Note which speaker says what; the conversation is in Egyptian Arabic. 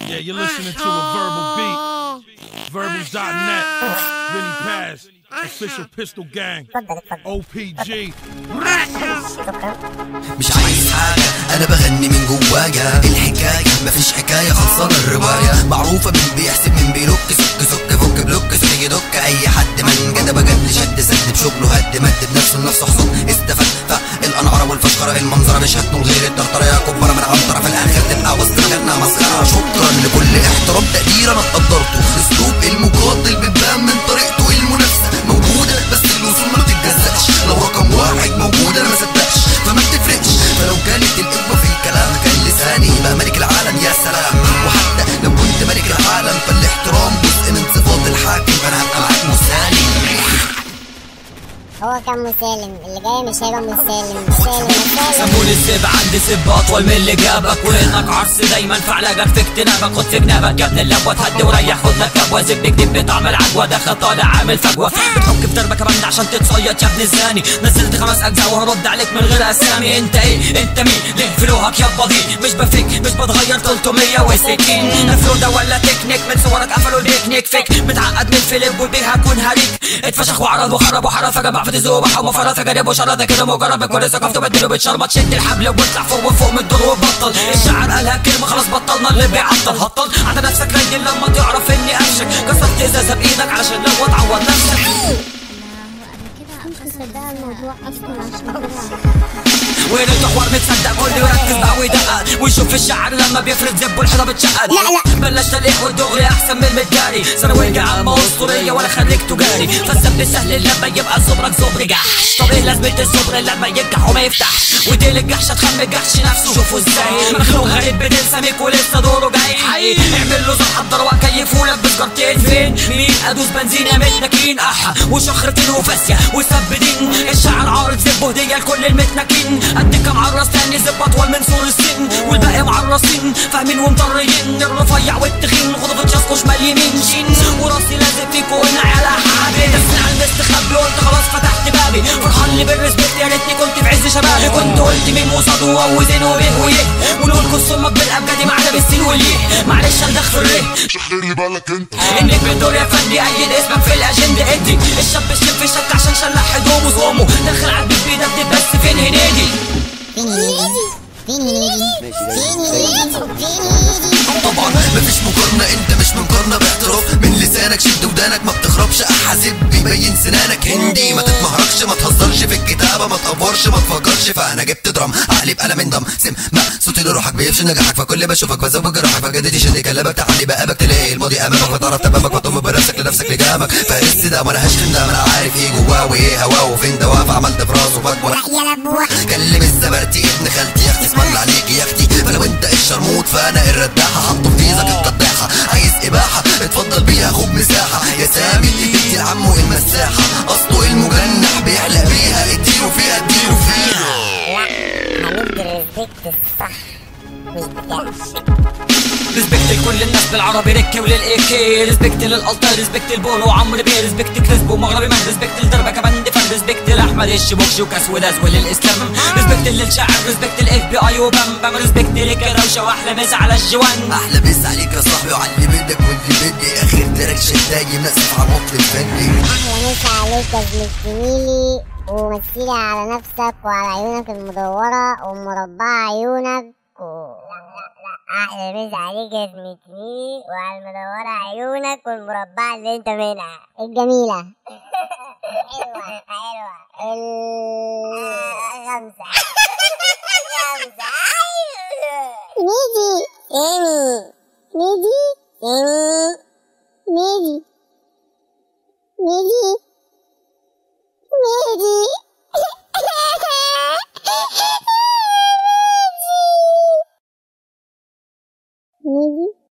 Speaker 1: Yeah, you're listening to a verbal beat. Verbals.net. Vinny Paz. Official Pistol Gang.
Speaker 2: اتفضل اتفضل
Speaker 1: OPG.
Speaker 2: شكرا
Speaker 3: مش عايز حاجة أنا بغني من جوايا الحكاية مفيش حكاية خلصانة الرواية معروفة مين بيحسب مين بيلوك سك سك فك بلوك سك يدك أي حد من جدب جد شد سد بشغله هد مد بنفسه لنفسه حصل استفاد فالأنعرة والفشخرة المنظرة مش هتنول غير الطرطرة يا كبرة من عنطرة في الآخر تبقى وسط مجالنا مسخرة شكرا لكل احترام تقدير أنا قدرته أسلوب المقاتل بتبان من طريقته المنافسة موجودة بس الوصول ما بتتجزأش لو رقم واحد موجود أنا ما صدقش فما بتفرقش فلو كانت القوة في الكلام كان لساني يبقى ملك العالم يا سلام وحتى لو كنت ملك العالم فالاحترام جزء من صفات الحاكم فأنا هبقى معاك مسالم
Speaker 2: هو كان مسالم اللي جاي مش هيبقى مسالم مسالم مسالم
Speaker 4: سموني السب عندي سب اطول من اللي جابك وانك عرس دايما في علاجك في اجتنابك خد في جنابك يا ابن اللبوه تهدي وريح خد لك ابوه زبني جديد بطعم العجوه دخل طالع عامل فجوه بتحك في دربك كمان عشان تتصيد يا ابن الزاني نزلت خمس اجزاء وهرد عليك من غير اسامي انت ايه انت مين ليه فلوهك يا بضيء مش بفك مش بتغير 360 افرودة ولا تكنيك من صورك قفلوا البيكنيك فيك متعقد من فيلم وبيها كون هريك اتفشخ وعرض وخرب وحرف جمع في تزوبح ومفرط جرب وشرط كده مجرد بكل ثقافته بدله بتشربط شد الحبل واطلع فوق وفوق من الدور وبطل الشعر قالها كلمه خلاص بطلنا اللي بيعطل هطل على نفسك راجل لما تعرف اني قفشك كسرت ازازه بايدك علشان لو تعوض نفسك
Speaker 2: ده الموضوع اصلا عشان
Speaker 4: وين الحوار متصدق كله يركز بقى ويدقق ويشوف الشعر لما بيفرد زب والحيطه بتشقق
Speaker 2: لا، لا.
Speaker 4: بلاش تلقيح والدغري احسن من المداري ثانويه عامه اسطوريه ولا خليك تجاري فالسب سهل لما يبقى صبرك صبر جحش طب ايه لازمه الصبر لما ينجح وما يفتحش وديل الجحش هتخم الجحش نفسه شوفوا ازاي مخلوق غريب بتنسى ميك ولسه دوره جاي حقيقي اعمل له زر حضر وكيفولك بسجارتين فين مين ادوس بنزين يا متنكين احا وشخرتين وفاسيه وسب دين الشعر عارض زب هديه لكل المتنكين قد كام عرس تاني زب اطول من سور السن والباقي معرسين فاهمين ومطريين الرفيع والتخين خطفة شاسكو شمال يمين شين وراسي لازق فيكو وانا على حبيبي بس على المستخبي قلت خلاص فتحت بابي فرحان اللي بالريسبكت يا ريتني كنت في عز شبابي كنت قلت مين وصاد ووزن وبيه ويه ونقول صمك بالابجدي معنا بالسين واليه معلش الدخ في الريه
Speaker 5: خلي بالك انت
Speaker 4: انك بدور يا فندي ايد اسمك في الاجنده ادي الشاب الشاب في شك عشان شلح هدومه صومه دخل عبد بيدك بس فين هنيدي
Speaker 2: فين هنيدي فين هنيدي فين هنيدي فين هنيدي
Speaker 3: طبعا مفيش مقارنة انت مش مقارنة باحتراف من لسانك شد ودانك ما بتخربش احاسب بيبين سنانك هندي ما تتمهرجش ما تهزرش في الكتابة ما تقفرش ما تفكرش فانا جبت درام عقلي بقلم من دم سم ما صوتي لروحك بيفشل نجاحك فكل بشوفك بزوج جراحك فجدتي شد كلامك تعلي بقابك تلاقي الماضي امامك فتعرف تمامك وتقوم بنفسك لنفسك لجامك فارس ده وانا هشتم ده ما انا عارف ايه جواه وايه هواه وفين دواه فعملت في راسه فجوه
Speaker 2: يا لبوة
Speaker 3: كلم الزبرتي ابن خالتي يا اختي اسم الله عليك يا اختي فلو انت الشرموط فانا الرداحه حطه في ايدك القداحه عايز اباحه اتفضل بيها خد مساحه يا سامي ادي العم المساحه اصله المجنح بيحلق بيها اديله فيها اديله فيها
Speaker 2: لا هندي الريسبكت الصح مش بتاعك
Speaker 4: ريسبكت لكل الناس بالعربي ركي وللايكي ريسبكت للالتر ريسبكت لبولو وعمرو بيه ريسبكت كريسبو ومغربي مان ريسبكت لدربه كمان دفن ريسبكت لاحمد الشبوكشي وكاس وداز وللاسلام ريسبكت للشاعر ريسبكت الاف بي اي وبام بام ريسبكت للكروشه واحلى مسا على الجوان
Speaker 3: احلى بس عليك يا صاحبي وعلي بدك واللي بدي اخر تراك شداي منسف على المطل الفني
Speaker 2: احلى مسا عليك يا زميل زميلي ومثلي على نفسك وعلى عيونك المدورة ومربعة عيونك و... لا لا لا احلى مسا عليك يا زميل زميلي وعلى المدورة عيونك والمربعة اللي انت منها الجميلة حلوة حلوة ال خمسة خمسة نيجي تاني نيجي تاني نيجي نيجي نيجي